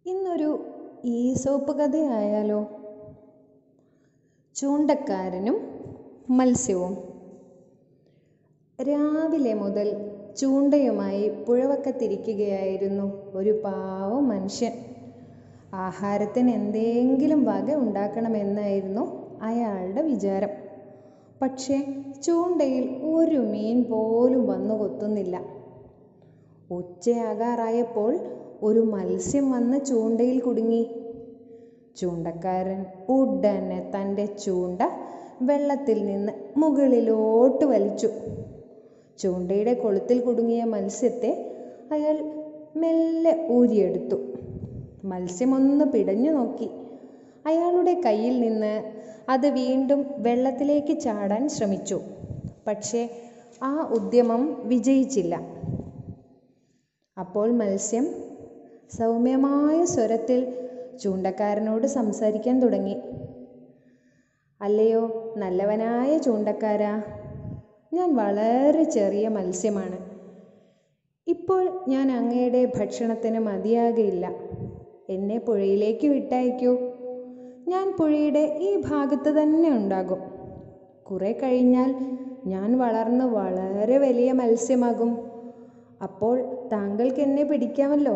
ഇന്നൊരു ഈസോപ്പ് കഥയായാലോ ചൂണ്ടക്കാരനും മത്സ്യവും രാവിലെ മുതൽ ചൂണ്ടയുമായി പുഴവക്കത്തിരിക്കുകയായിരുന്നു ഒരു പാവം മനുഷ്യൻ ആഹാരത്തിന് എന്തെങ്കിലും വക ഉണ്ടാക്കണമെന്നായിരുന്നു അയാളുടെ വിചാരം പക്ഷേ ചൂണ്ടയിൽ ഒരു മീൻ പോലും വന്നു കൊത്തുന്നില്ല ഉച്ചയാകാറായപ്പോൾ ഒരു മത്സ്യം വന്ന് ചൂണ്ടയിൽ കുടുങ്ങി ചൂണ്ടക്കാരൻ ഉടനെ തൻ്റെ ചൂണ്ട വെള്ളത്തിൽ നിന്ന് മുകളിലോട്ട് വലിച്ചു ചൂണ്ടയുടെ കൊളുത്തിൽ കുടുങ്ങിയ മത്സ്യത്തെ അയാൾ മെല്ലെ ഊരിയെടുത്തു മത്സ്യമൊന്ന് പിടഞ്ഞു നോക്കി അയാളുടെ കയ്യിൽ നിന്ന് അത് വീണ്ടും വെള്ളത്തിലേക്ക് ചാടാൻ ശ്രമിച്ചു പക്ഷേ ആ ഉദ്യമം വിജയിച്ചില്ല അപ്പോൾ മത്സ്യം സൗമ്യമായ സ്വരത്തിൽ ചൂണ്ടക്കാരനോട് സംസാരിക്കാൻ തുടങ്ങി അല്ലയോ നല്ലവനായ ചൂണ്ടക്കാരാ ഞാൻ വളരെ ചെറിയ മത്സ്യമാണ് ഇപ്പോൾ ഞാൻ അങ്ങയുടെ ഭക്ഷണത്തിന് മതിയാകയില്ല എന്നെ പുഴയിലേക്ക് വിട്ടയക്കൂ ഞാൻ പുഴയുടെ ഈ ഭാഗത്ത് തന്നെ ഉണ്ടാകും കുറെ കഴിഞ്ഞാൽ ഞാൻ വളർന്ന് വളരെ വലിയ മത്സ്യമാകും അപ്പോൾ താങ്കൾക്ക് എന്നെ പിടിക്കാമല്ലോ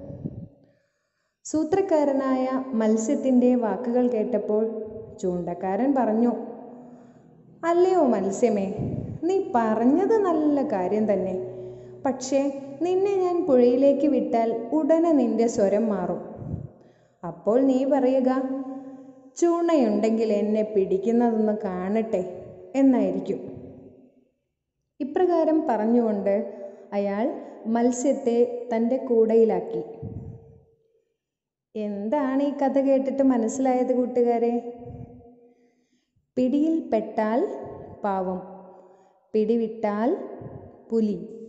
സൂത്രക്കാരനായ മത്സ്യത്തിൻ്റെ വാക്കുകൾ കേട്ടപ്പോൾ ചൂണ്ടക്കാരൻ പറഞ്ഞു അല്ലയോ മത്സ്യമേ നീ പറഞ്ഞത് നല്ല കാര്യം തന്നെ പക്ഷേ നിന്നെ ഞാൻ പുഴയിലേക്ക് വിട്ടാൽ ഉടനെ നിന്റെ സ്വരം മാറും അപ്പോൾ നീ പറയുക ചൂണയുണ്ടെങ്കിൽ എന്നെ പിടിക്കുന്നതൊന്ന് കാണട്ടെ എന്നായിരിക്കും ഇപ്രകാരം പറഞ്ഞുകൊണ്ട് അയാൾ മത്സ്യത്തെ തൻ്റെ കൂടയിലാക്കി എന്താണ് ഈ കഥ കേട്ടിട്ട് മനസ്സിലായത് കൂട്ടുകാരെ പിടിയിൽ പെട്ടാൽ പാവം പിടിവിട്ടാൽ പുലി